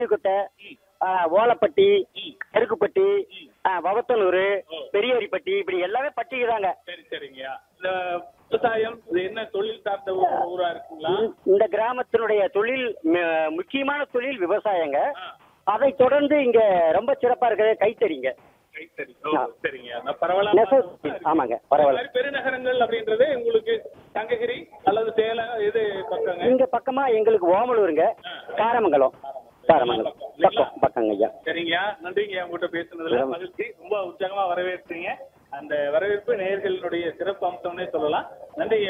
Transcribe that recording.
குட்டை ஓலப்பட்டி கருக்குப்பட்டி ஆ, வவத்தனூர் பெரியரிப்பட்டி இப்படி எல்லாமே பட்டிக்கு தாங்க சரி சரிங்கய்யா இந்த விவசாயம் இது என்ன தொழில் சார்ந்த ஊ- ஊரா இருக்குங்களா இந்த கிராமத்தினுடைய தொழில் ம- முக்கியமான தொழில் விவசாயங்க ஆ, அதை தொடர்ந்து இங்க ரொம்ப சிறப்பா இருக்கிறது கைத்தறிங்க கைத்தறி ஓ சரிங்க நான் பரவாயில்ல நெசவு ஆமாங்க பரவாயில்ல பெருநகரங்கள் அப்படின்றது உங்களுக்கு தங்ககிரி அல்லது சேலம் இது பக்கங்க இங்க பக்கமா எங்களுக்கு ஓமலூருங்க காரமங்கலம் காரமங்கலம் பக்கம் பக்கங்க ஐயா சரிங்கய்யா நன்றிங்கய்யா உங்ககிட்ட பேசுனதுல மகிழ்ச்சி ரொம்ப உற்சாகமா வரவேற்கிறீங்க அந்த வரவேற்பு நேயர்களினுடைய சிறப்பு அம்சம்னே சொல்லலாம் நன்றி